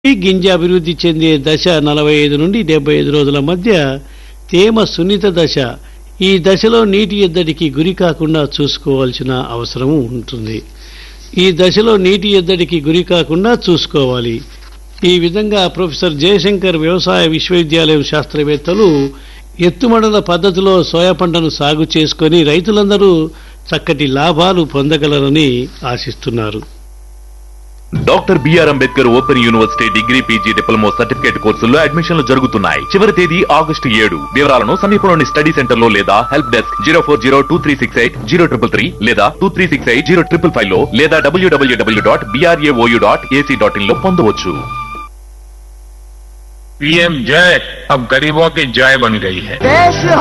ఈ గింజ అభివృద్ధి చెందే దశ నలభై ఐదు నుండి డెబ్బై ఐదు రోజుల మధ్య తేమ సున్నిత దశ ఈ దశలో నీటి ఎద్దడికి గురి కాకుండా చూసుకోవాల్సిన అవసరం ఉంటుంది ఈ దశలో నీటి ఎద్దడికి గురి కాకుండా చూసుకోవాలి ఈ విధంగా ప్రొఫెసర్ జయశంకర్ వ్యవసాయ విశ్వవిద్యాలయం శాస్త్రవేత్తలు ఎత్తుమడల పద్ధతిలో సోయా పంటను సాగు చేసుకొని రైతులందరూ చక్కటి లాభాలు పొందగలరని ఆశిస్తున్నారు doctor B R Ambedkar open university degree PG diploma certificate కోర్సుల్లో అడ్మిషన్లు జరుగుతున్నాయి చివరి తేదీ ఆగస్టు ఏడు వివరాలను సమీపంలోని స్టడీ సెంటర్ లో లేదా help desk zero four zero two three six eight zero triple three లేదా two three six eight zero triple five లో లేదా W W W dot BRAOU dot AC dot in లో పొందవచ్చు पीएम जय अब गरीबों की जय बन गई है देश